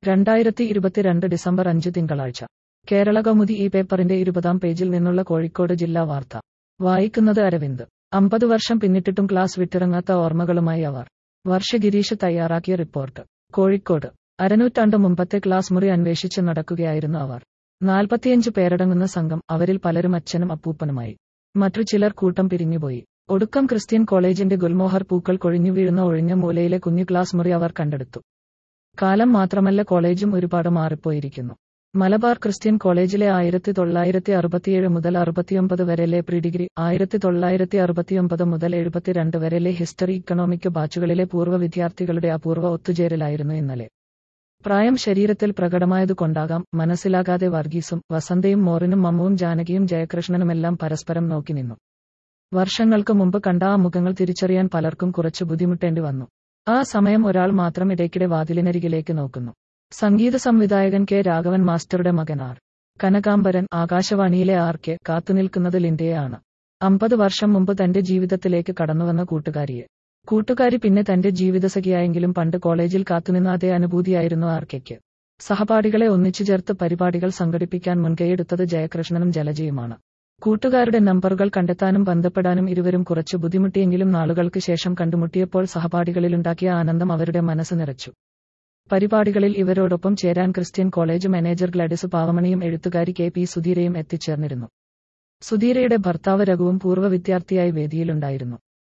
രണ്ടായിരത്തി ഇരുപത്തിരണ്ട് ഡിസംബർ അഞ്ച് തിങ്കളാഴ്ച കേരള കൗമുദി ഈ പേപ്പറിന്റെ ഇരുപതാം പേജിൽ നിന്നുള്ള കോഴിക്കോട് ജില്ലാ വാർത്ത വായിക്കുന്നത് അരവിന്ദ് അമ്പത് വർഷം പിന്നിട്ടിട്ടും ക്ലാസ് വിട്ടിറങ്ങാത്ത ഓർമ്മകളുമായി അവർ വർഷ ഗിരീഷ് തയ്യാറാക്കിയ റിപ്പോർട്ട് കോഴിക്കോട് അരനൂറ്റാണ്ട് മുമ്പത്തെ ക്ലാസ് മുറി അന്വേഷിച്ച് നടക്കുകയായിരുന്നു അവർ നാൽപ്പത്തിയഞ്ച് പേരടങ്ങുന്ന സംഘം അവരിൽ പലരും അച്ഛനും അപ്പൂപ്പനുമായി മറ്റു ചിലർ കൂട്ടം പിരിഞ്ഞുപോയി ഒടുക്കം ക്രിസ്ത്യൻ കോളേജിന്റെ ഗുൽമോഹർ പൂക്കൾ കൊഴിഞ്ഞു വീഴുന്ന ഒഴിഞ്ഞ മൂലയിലെ കുഞ്ഞു ക്ലാസ് മുറി അവർ കണ്ടെടുത്തു കാലം മാത്രമല്ല കോളേജും ഒരുപാട് മാറിപ്പോയിരിക്കുന്നു മലബാർ ക്രിസ്ത്യൻ കോളേജിലെ ആയിരത്തി തൊള്ളായിരത്തി അറുപത്തിയേഴ് മുതൽ അറുപത്തിയൊമ്പത് വരെലെ പ്രീ ഡിഗ്രി ആയിരത്തി തൊള്ളായിരത്തി അറുപത്തിയൊമ്പത് മുതൽ എഴുപത്തിരണ്ട് വരെലെ ഹിസ്റ്ററി ഇക്കണോമിക് ബാച്ചുകളിലെ പൂർവ്വ വിദ്യാർത്ഥികളുടെ അപൂർവ ഒത്തുചേരലായിരുന്നു ഇന്നലെ പ്രായം ശരീരത്തിൽ പ്രകടമായതുകൊണ്ടാകാം മനസ്സിലാകാതെ വർഗീസും വസന്തയും മോറിനും മമ്മുവും ജാനകിയും ജയകൃഷ്ണനുമെല്ലാം പരസ്പരം നോക്കി നിന്നു വർഷങ്ങൾക്ക് മുമ്പ് കണ്ട ആ മുഖങ്ങൾ തിരിച്ചറിയാൻ പലർക്കും കുറച്ച് ബുദ്ധിമുട്ടേണ്ടി വന്നു ആ സമയം ഒരാൾ മാത്രം ഇടയ്ക്കിടെ വാതിലിനരികിലേക്ക് നോക്കുന്നു സംഗീത സംവിധായകൻ കെ രാഘവൻ മാസ്റ്ററുടെ മകൻ ആർ കനകാംബരൻ ആകാശവാണിയിലെ ആർ കെ കാത്തുനിൽക്കുന്നത് ലിൻഡയെയാണ് അമ്പത് വർഷം മുമ്പ് തന്റെ ജീവിതത്തിലേക്ക് കടന്നുവന്ന കൂട്ടുകാരിയെ കൂട്ടുകാരി പിന്നെ തന്റെ ജീവിതസഖിയായെങ്കിലും പണ്ട് കോളേജിൽ കാത്തുനിന്ന അതേ അനുഭൂതിയായിരുന്നു ആർക്കയ്ക്ക് സഹപാഠികളെ ഒന്നിച്ചു ചേർത്ത് പരിപാടികൾ സംഘടിപ്പിക്കാൻ മുൻകൈയെടുത്തത് ജയകൃഷ്ണനും ജലജയുമാണ് കൂട്ടുകാരുടെ നമ്പറുകൾ കണ്ടെത്താനും ബന്ധപ്പെടാനും ഇരുവരും കുറച്ചു ബുദ്ധിമുട്ടിയെങ്കിലും നാളുകൾക്ക് ശേഷം കണ്ടുമുട്ടിയപ്പോൾ സഹപാഠികളിലുണ്ടാക്കിയ ആനന്ദം അവരുടെ മനസ്സ് നിറച്ചു പരിപാടികളിൽ ഇവരോടൊപ്പം ചേരാൻ ക്രിസ്ത്യൻ കോളേജ് മാനേജർ ഗ്ലഡിസ് പാവമണിയും എഴുത്തുകാരി കെ പി സുധീരയും എത്തിച്ചേർന്നിരുന്നു സുധീരയുടെ ഭർത്താവ് രഘുവും പൂർവ്വ വിദ്യാർത്ഥിയായി വേദിയിലുണ്ടായിരുന്നു